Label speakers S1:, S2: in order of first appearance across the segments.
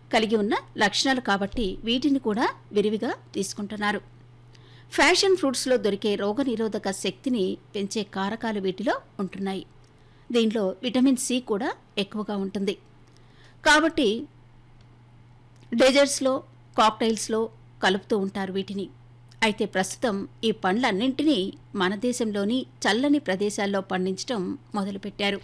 S1: కలిగి ఉన్న లక్షణాలు కాబట్టి వీటిని కూడా విరివిగా తీసుకుంటున్నారు ఫ్యాషన్ ఫ్రూట్స్లో దొరికే రోగనిరోధక శక్తిని పెంచే కారకాలు వీటిలో ఉంటున్నాయి దీనిలో విటమిన్ సి కూడా ఎక్కువగా ఉంటుంది కాబట్టి డెజర్ట్స్లో కాక్టైల్స్లో కలుపుతూ ఉంటారు వీటిని అయితే ప్రస్తుతం ఈ పండ్లన్నింటినీ మన దేశంలోని చల్లని ప్రదేశాల్లో పండించడం మొదలుపెట్టారు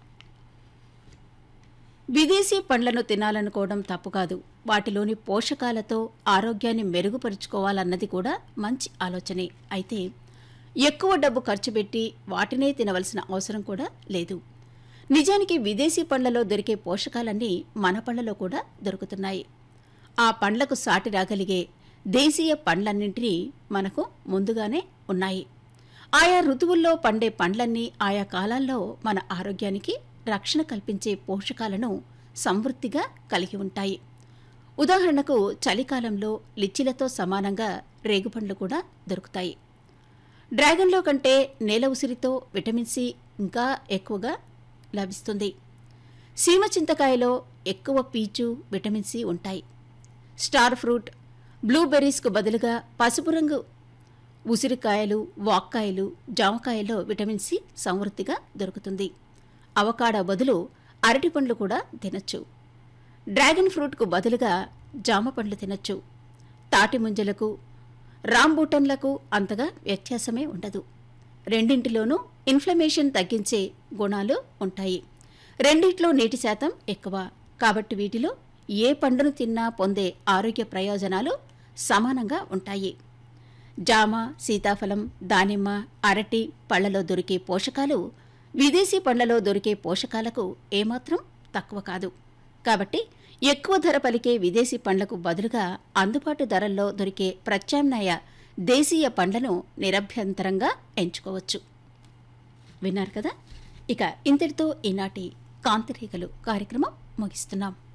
S1: విదేశీ పండ్లను తినాలనుకోవడం తప్పు కాదు వాటిలోని పోషకాలతో ఆరోగ్యాన్ని మెరుగుపరుచుకోవాలన్నది కూడా మంచి ఆలోచనే అయితే ఎక్కువ డబ్బు ఖర్చు పెట్టి వాటినే తినవలసిన అవసరం కూడా లేదు నిజానికి విదేశీ పండ్లలో దొరికే పోషకాలన్నీ మన పళ్లలో కూడా దొరుకుతున్నాయి ఆ పండ్లకు సాటి రాగలిగే దేశీయ పండ్లన్నింటినీ మనకు ముందుగానే ఉన్నాయి ఆయా ఋతువుల్లో పండే పండ్లన్నీ ఆయా కాలాల్లో మన ఆరోగ్యానికి రక్షణ కల్పించే పోషకాలను సమృద్ధిగా కలిగి ఉంటాయి ఉదాహరణకు చలికాలంలో లిచ్చిలతో సమానంగా రేగుపండ్లు కూడా దొరుకుతాయి డ్రాగన్లో కంటే నేల ఉసిరితో విటమిన్ సి ఇంకా ఎక్కువగా లభిస్తుంది సీమ చింతకాయలో ఎక్కువ పీచు విటమిన్ సి ఉంటాయి స్టార్ ఫ్రూట్ బ్లూబెర్రీస్కు బదులుగా పసుపు రంగు ఉసిరికాయలు వాక్కాయలు జామకాయల్లో విటమిన్ సి సమృద్ధిగా దొరుకుతుంది అవకాడో బదులు అరటి పండ్లు కూడా తినచ్చు డ్రాగన్ ఫ్రూట్కు బదులుగా జామ పండ్లు తినచ్చు తాటి ముంజలకు రాంబూటన్లకు అంతగా వ్యత్యాసమే ఉండదు రెండింటిలోనూ ఇన్ఫ్లమేషన్ తగ్గించే గుణాలు ఉంటాయి రెండిట్లో నీటి శాతం ఎక్కువ కాబట్టి వీటిలో ఏ పండును తిన్నా పొందే ఆరోగ్య ప్రయోజనాలు సమానంగా ఉంటాయి జామ సీతాఫలం దానిమ్మ అరటి పళ్లలో దొరికే పోషకాలు విదేశీ పండ్లలో దొరికే పోషకాలకు ఏమాత్రం తక్కువ కాదు కాబట్టి ఎక్కువ ధర పలికే విదేశీ పండ్లకు బదులుగా అందుబాటు ధరల్లో దొరికే ప్రత్యామ్నాయ దేశీయ పండ్లను నిరభ్యంతరంగా ఎంచుకోవచ్చు విన్నారు కదా ఇక ఇంతటితో ఈనాటి కాంతిరేఖలు కార్యక్రమం ముగిస్తున్నాం